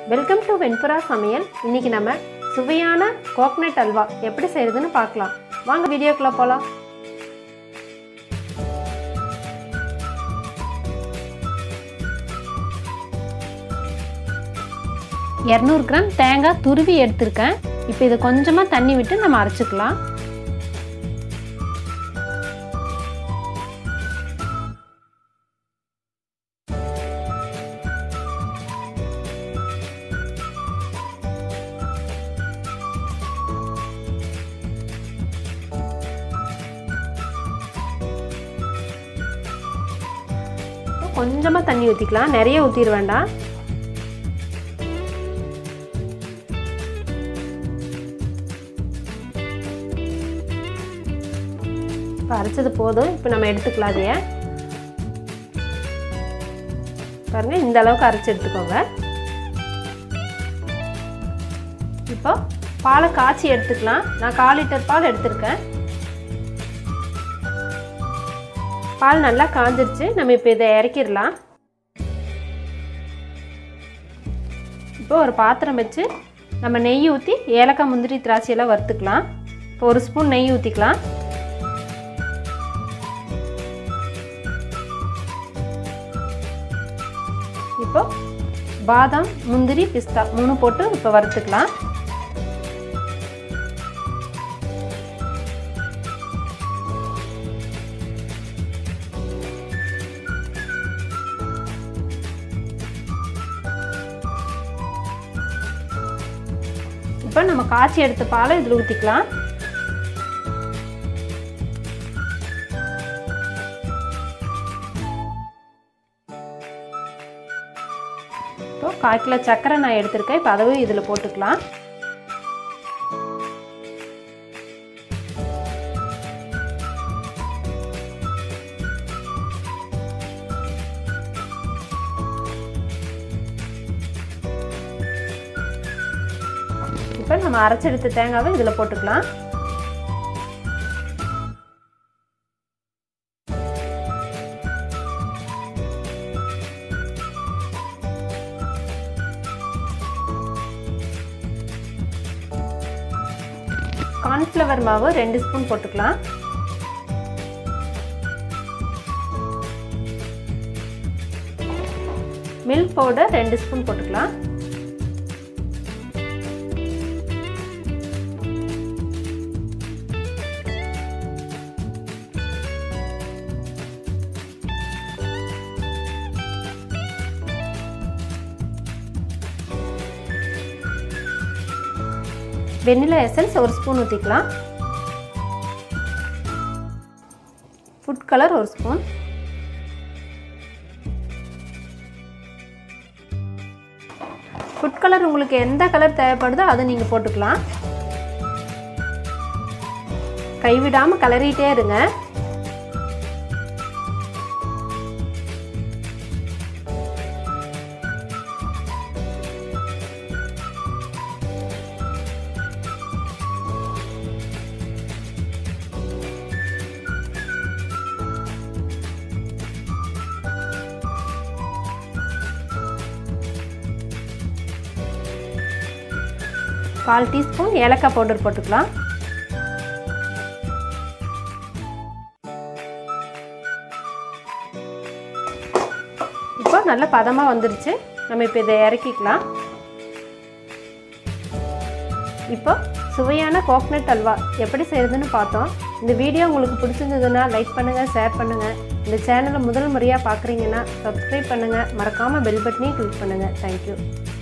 welcome to வெண்புரா சமையல் இன்னைக்கு நம்ம சுவையான கோக்னட் அல்வா எப்படி செய்யறதுன்னு பார்க்கலாம் வாங்க வீடியோக்குள்ள போகலாம் இரநூறு கிராம் தேங்காய் துருவி எடுத்திருக்கேன் இப்போ இதை கொஞ்சமாக தண்ணி விட்டு நம்ம அரைச்சிக்கலாம் கொஞ்சமாக தண்ணி ஊற்றிக்கலாம் நிறைய ஊற்றிட வேண்டாம் இப்போ அரைச்சது போதும் இப்போ நம்ம எடுத்துக்கலாம் அதைய பாருங்க இந்த அளவுக்கு அரைச்சி எடுத்துக்கோங்க இப்போ பாலை காய்ச்சி எடுத்துக்கலாம் நான் கால் லிட்டர் பால் எடுத்திருக்கேன் பால் நல்லா காஞ்சிருச்சு நம்ம இப்போ இதை இறக்கிடலாம் இப்போ ஒரு பாத்திரம் வச்சு நம்ம நெய் ஊற்றி ஏலக்காய் முந்திரி திராட்சையெல்லாம் வறுத்துக்கலாம் இப்போ ஒரு ஸ்பூன் நெய் ஊற்றிக்கலாம் இப்போ பாதாம் முந்திரி பிஸ்தா மூணு போட்டு இப்போ வறுத்துக்கலாம் இப்போ நம்ம காய்ச்சி எடுத்த பாலை இதில் ஊற்றிக்கலாம் இப்போ கால் கிலோ சர்க்கரை நான் எடுத்திருக்கேன் இப்போ அதவும் இதில் போட்டுக்கலாம் இப்போ நம்ம அரைச்செடுத்த தேங்காவை இதில் போட்டுக்கலாம் கார்ன்ஃப்ளவர் மாவு ரெண்டு ஸ்பூன் போட்டுக்கலாம் மில்க் பவுடர் ரெண்டு ஸ்பூன் போட்டுக்கலாம் வெண்ணிலா எசன்ஸ் ஒரு ஸ்பூன் ஊற்றிக்கலாம் ஃபுட் கலர் ஒரு ஸ்பூன் ஃபுட் கலர் உங்களுக்கு எந்த கலர் தேவைப்படுதோ அதை நீங்கள் போட்டுக்கலாம் கைவிடாமல் கலரிட்டே இருங்க கால் டீஸ்பூன் ஏலக்காய் பவுடர் போட்டுக்கலாம் இப்போ நல்ல பதமாக வந்துருச்சு நம்ம இப்போ இதை இறக்கிக்கலாம் இப்போ சுவையான கோக்னட் அல்வா எப்படி செய்கிறதுன்னு பார்த்தோம் இந்த வீடியோ உங்களுக்கு பிடிச்சிருந்ததுன்னா லைக் பண்ணுங்கள் ஷேர் பண்ணுங்கள் இந்த சேனலை முதல் முறையாக பார்க்குறீங்கன்னா சப்ஸ்கிரைப் பண்ணுங்கள் மறக்காமல் பெல் பட்டனையும் கிளிக் பண்ணுங்கள் தேங்க்யூ